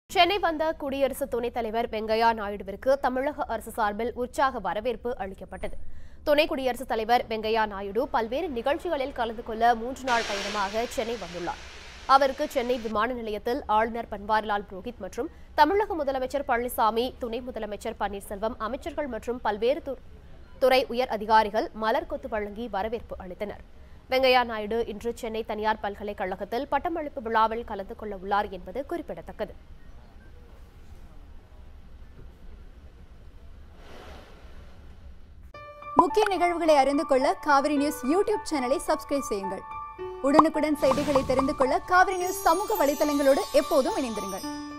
சென்னை வந்த குடியரசு துணைத் தலைவர் வெங்கையா நாயுடுவிற்கு தமிழக அரசு சார்பில் உற்சாக வரவேற்பு அளிக்கப்பட்டது துணை குடியரசுத் தலைவர் வெங்கையா நாயுடு பல்வேறு நிகழ்ச்சிகளில் கலந்து கொள்ள மூன்று நாள் பயணமாக சென்னை வந்துள்ளார் அவருக்கு சென்னை விமான நிலையத்தில் ஆளுநர் பன்வாரிலால் புரோஹித் மற்றும் தமிழக முதலமைச்சர் பழனிசாமி துணை முதலமைச்சர் பன்னீர்செல்வம் அமைச்சர்கள் மற்றும் பல்வேறு து- துறை உயர் அதிகாரிகள் மலர் கொத்து வழங்கி வரவேற்பு அளித்தனர் வெங்கையா நாயுடு இன்று சென்னை தனியார் பல்கலைக்கழகத்தில் பட்டமளிப்பு விழாவில் கலந்து கொள்ள உள்ளார் என்பது குறிப்பிடத்தக்கது முக்கிய நிகழ்வுகளை அறிந்து கொள்ள காவிரி நியூஸ் யூடியூப் சேனலை சப்ஸ்கிரைப் செய்யுங்கள் உடனுக்குடன் செய்திகளை தெரிந்து கொள்ள காவிரி நியூஸ் சமூக வலைதளங்களோடு எப்போதும் இணைந்திருங்கள்